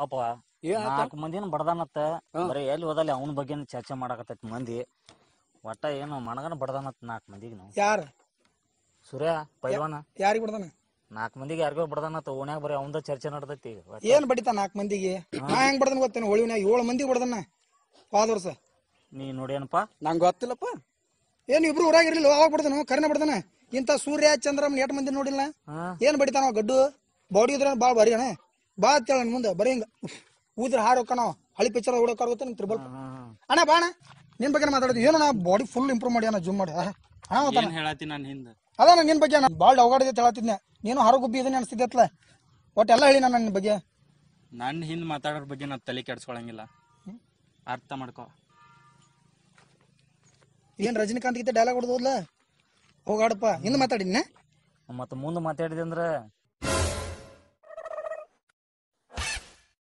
ಅಪ್ಪ ಏನ್ ಆತ? ನಾಲ್ಕು ಮಂದಿನ ಬಡದಾನತ್ತ ಹಾ. ಬರೀ ಎಲ್ಲಿ ಹೋದಲ್ಲಿ ಅವನ ಬಗ್ಗೆ ಚರ್ಚೆ ಮಾಡಕತ್ತೈತಿ ಮಂದಿ ಒಟ್ಟ ಏನು ಮಣಗನ ಬಡದಾನತ್ ನಾಲ್ಕು ಮಂದಿಗೆ ನಾವು ಯಾರ ಸೂರ್ಯ ಪೈಲ್ವಾನ ಯಾರಿಗ್ ಬಿಡ್ದಾನ ನಾಲ್ಕು ಮಂದಿಗೆ ಯಾರಿಗೋ ಬಡದಾನತ್ತ ಓಣ್ಯಾಗ ಬರೀ ಅವಂದ ಚರ್ಚೆ ನಡ್ದೈತಿ ಒಟ್ಟ. ಏನ್ ಬಡಿತಾನ ನಾಲ್ಕು ಮಂದಿಗೆ ನಾ ಹೆಂಗ್ ಬಡ್ದನ್ ಗೊತ್ತೇನೆ ಹೋಳಿನ್ಯಾಗ ಏಳು ಮಂದಿಗೆ ಬಡ್ದನ ಹೋದ ವರ್ಷ ನೀ ನೋಡೇನಪ್ಪ ನಂಗೆ ಗೊತ್ತಿಲ್ಲಪ್ಪ ಏನ್ ಇಬ್ರು ಊರಾಗ ಇರ್ಲಿಲ್ಲ ಅವಾಗ ಬಡ್ದನು ಕರಿನ ಬಡ್ದನ ಇಂತ ಸೂರ್ಯ ಚಂದ್ರಮ್ ಎಟ್ ಮಂದಿ ನೋಡಿಲ್ಲ ಹಾ ಏನ್ ಬಡಿತಾನ ಅವ ಗಡ್ಡು ಬಾಡಿ ಇದ್ರ ಬಾಳ್ ಬರಿ ಅಣ್ಣ ಬಾ ಅಂತೇಳ ಮುಂದೆ ಬರೀ ಹಿಂಗ ಊದ್ರ ಹಾಡ್ ಹೋಗ್ಕಣ ಹಳಿ ಪಿಕ್ಚರ್ ಹುಡುಕ ಗೊತ್ತ ನಿಮ್ ತ್ರಿಬಲ್ ಅಣ್ಣ ಬಾ ಅಣ್ಣ ನಿನ್ ಬಗ್ಗೆ ಮಾತಾಡೋದು ಏನು ನಾ ಬಾಡಿ ಫುಲ್ ಇಂಪ್ರೂವ್ ಮಾಡಿ ಅಣ್ಣ ಜೂಮ್ ಮಾಡಿ ಅಣ್ಣ ಅವತ್ತಾನ ಏನ್ ಹೇಳತ್ತಿ ನಾನು ಹಿಂದ ಅದ ನಿನ್ ಬಗ್ಗೆ ನಾನು ಬಾಳ್ ಅವಗಾಡಿದೆ ಹೇಳತ್ತಿದ್ನೆ ನೀನು ಹೊರಗುಬ್ಬಿ ಇದನ್ನ ಅನ್ಸ್ತಿದ್ದತ್ಲ ಒಟ್ಟೆಲ್ಲ ಹೇಳಿ ನಾನು ನಿನ್ ಬಗ್ಗೆ ನನ್ನ ಹಿಂದ್ ಮಾತಾಡೋರ್ ಬಗ್ಗೆ ನಾ ತಲೆ ಕೆಡ್ಸ್ಕೊಳಂಗಿಲ್ಲ ಅರ್ಥ ಮಾಡ್ಕೋ ಏನ್ ರಜನಿಕಾಂತ್ ಗೀತೆ ಡೈಲಾಗ್ ಹೊಡೆದೋದ್ಲ ಹೋಗಾಡಪ್ಪ ಹಿಂದ್ ಮಾತಾಡಿನ ಮತ್ತ ಮುಂದೆ ಮಾತಾಡಿದೆ ಅಂದ್ರ